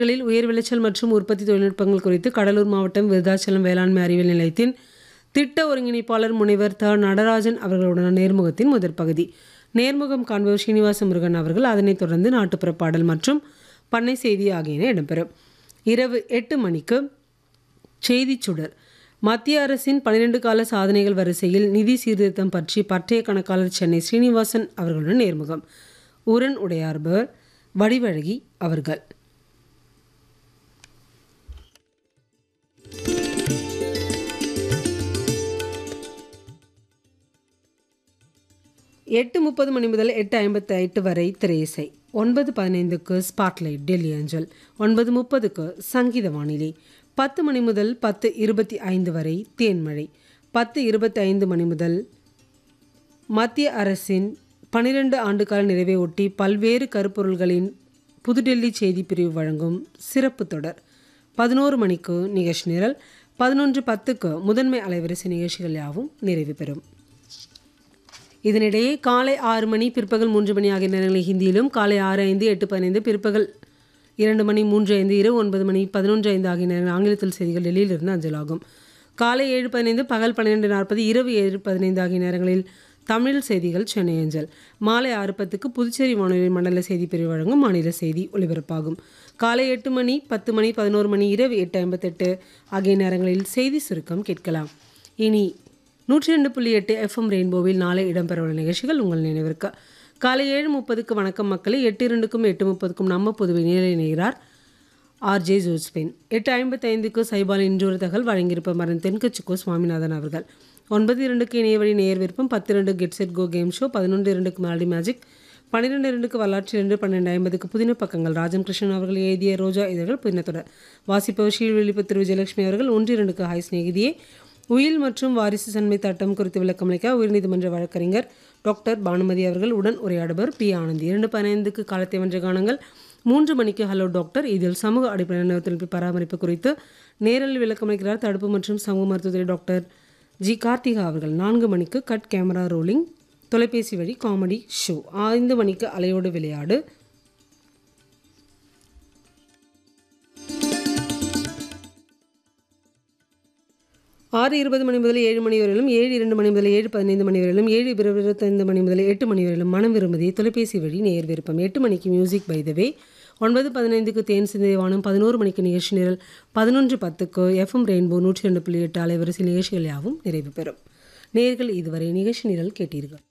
களில் உயர் விளைச்சல் மற்றும் உற்பத்தி தொழில்நுட்பங்கள் குறித்து கடலூர் மாவட்டம் விருதாச்சலம் வேளாண்மை அறிவியல் நிலையத்தின் திட்ட ஒருங்கிணைப்பாளர் முனைவர் த நடராஜன் அவர்களுடனான நேர்முகத்தின் முதற் பகுதி நேர்முகம் காண்பவர் ஸ்ரீனிவாச முருகன் அவர்கள் அதனைத் தொடர்ந்து நாட்டுப்புற பாடல் மற்றும் பண்ணை செய்தி ஆகியன இடம்பெறும் இரவு எட்டு மணிக்கு செய்திச் சுடர் மத்திய அரசின் பன்னிரண்டு கால சாதனைகள் வரிசையில் நிதி சீர்திருத்தம் பற்றி பட்டய கணக்காளர் சென்னை ஸ்ரீனிவாசன் அவர்களுடன் நேர்முகம் உரன் உடையார்பவர் வடிவழகி அவர்கள் எட்டு முப்பது மணி முதல் எட்டு ஐம்பத்தி எட்டு வரை திரையிசை ஒன்பது பதினைந்துக்கு ஸ்பாட்லைட் டெல்லி அஞ்சல் ஒன்பது முப்பதுக்கு சங்கீத வானிலை பத்து மணி முதல் பத்து இருபத்தி ஐந்து வரை தேன்மழை பத்து இருபத்தி ஐந்து மணி முதல் மத்திய அரசின் பனிரெண்டு ஆண்டுகால நிறைவை ஒட்டி பல்வேறு கருப்பொருள்களின் புதுடெல்லி செய்தி பிரிவு வழங்கும் சிறப்பு தொடர் பதினோரு மணிக்கு நிகழ்ச்சி நிரல் பதினொன்று பத்துக்கு முதன்மை அலைவரிசை நிகழ்ச்சிகள் யாவும் நிறைவு பெறும் இதனிடையே காலை ஆறு மணி பிற்பகல் மூன்று மணி ஆகிய நேரங்களில் ஹிந்தியிலும் காலை ஆறு ஐந்து எட்டு பதினைந்து பிற்பகல் இரண்டு மணி மூன்று ஐந்து இரவு ஒன்பது மணி பதினொன்று ஐந்து ஆகிய நேரங்கள் ஆங்கிலத்தில் செய்திகள் டெல்லியிலிருந்து அஞ்சலாகும் காலை ஏழு பதினைந்து பகல் பன்னிரெண்டு நாற்பது இரவு ஏழு பதினைந்து ஆகிய நேரங்களில் தமிழ் செய்திகள் சென்னை அஞ்சல் மாலை ஆறு பத்துக்கு புதுச்சேரி வானொலி மண்டல செய்தி பிரிவு வழங்கும் மாநில செய்தி ஒலிபரப்பாகும் காலை எட்டு மணி பத்து மணி பதினோரு மணி இரவு எட்டு ஐம்பத்தெட்டு ஆகிய நேரங்களில் செய்தி சுருக்கம் கேட்கலாம் இனி நூற்றி ரெண்டு புள்ளி எட்டு எஃப்எம் ரெயின்போவில் நாளை இடம்பெறவுள்ள நிகழ்ச்சிகள் உங்கள் நினைவிற்கு காலை ஏழு முப்பதுக்கு வணக்கம் மக்களை எட்டு இரண்டுக்கும் எட்டு முப்பதுக்கும் நம்ம புதுவை நேரில் இணைகிறார் ஆர்ஜே ஜோஸ்பென் எட்டு ஐம்பத்தைந்துக்கு சைபால் இன்றொரு தகவல் வழங்கியிருப்ப மரன் தென்கச்சுக்கோ சுவாமிநாதன் அவர்கள் ஒன்பது இரண்டுக்கு இணைய வழி நேர் விருப்பம் பத்து இரண்டு get set go game show பதினொன்று இரண்டுக்கு மாலடி மேஜிக் பன்னிரெண்டு இரண்டுக்கு வரலாற்று இரண்டு பன்னெண்டு ஐம்பதுக்கு புதின பக்கங்கள் ராஜம் கிருஷ்ணன் அவர்கள் எழுதிய ரோஜா இதழ்கள் புதினத்தொடர் வாசிப்பவர் ஸ்ரீவெளிப்பு திரு விஜயலட்சுமி அவர்கள் ஒன்று இரண்டுக்கு ஹாய் சிநேகிதியே உயில் மற்றும் வாரிசு சன்மை சட்டம் குறித்து விளக்கமளிக்க உயர்நீதிமன்ற வழக்கறிஞர் டாக்டர் பானுமதி அவர்கள் உடன் உரையாடுபவர் பி ஆனந்த் இரண்டு பதினைந்துக்கு காலத்தை வென்ற காணங்கள் மூன்று மணிக்கு ஹலோ டாக்டர் இதில் சமூக அடிப்படையிலான திருப்பி பராமரிப்பு குறித்து நேரில் விளக்கமளிக்கிறார் தடுப்பு மற்றும் சமூக மருத்துவத்துறை டாக்டர் ஜி கார்த்திகா அவர்கள் நான்கு மணிக்கு கட் கேமரா ரோலிங் தொலைபேசி வழி காமெடி ஷோ ஐந்து மணிக்கு அலையோடு விளையாடு ஆறு இருபது மணி முதல் ஏழு மணி வரையிலும் ஏழு இரண்டு மணி முதல் ஏழு பதினைந்து மணி வரையிலும் ஏழு இருபத்தைந்து மணி முதல் எட்டு மணி வரையிலும் மனம் விரும்புதி தொலைபேசி வழி நேர் விருப்பம் எட்டு மணிக்கு மியூசிக் பை த வே ஒன்பது பதினைந்துக்கு தேன் சிந்தைவானம் பதினோரு மணிக்கு நிகழ்ச்சி நிரல் பதினொன்று பத்துக்கு எஃப்எம் ரெயின்போ நூற்றி ரெண்டு புள்ளி எட்டு அலைவரிசை நிகழ்ச்சிகள் யாவும் நிறைவு பெறும் நேர்கள் இதுவரை நிகழ்ச்சி நிரல் கேட்டீர்கள்